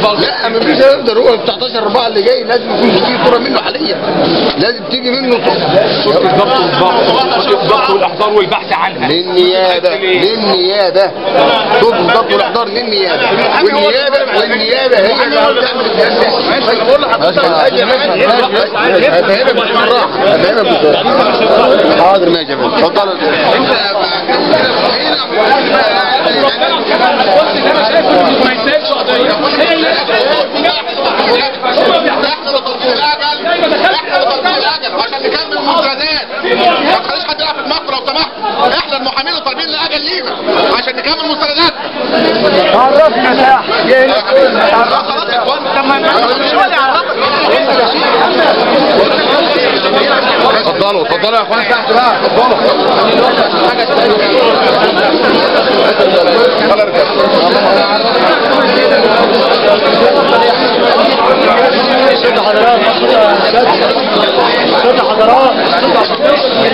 لا ما فيش يقدر هو 19 4 اللي جاي لازم يكون في صوره منه حاليا لازم تيجي منه صوره الضبط والضبط الضبط والاحضار والبحث عنها للنيابه للنيابه صوت الضبط والاحضار للنيابه والنيابه والنيابه هي اللي هتعمل الجلسه انا بقول لحضرتك هفهمك بالراحه هفهمك بالراحه حاضر ماشي يا فندم اتفضل ما يسيبش قضيه احنا بتطبيق الاجل احنا بتطبيق الاجل عشان نكمل المنتديات ما تخليش حد يلعب في دماغه لو سمحت احنا المحامين اللي طالبين الاجل لينا عشان نكمل مستندات عرفنا ساعة خلاص يا اخوان طب ما اتفضلوا اتفضلوا يا اخوان تحت بقى اتفضلوا صوت حضرات صوت حضرات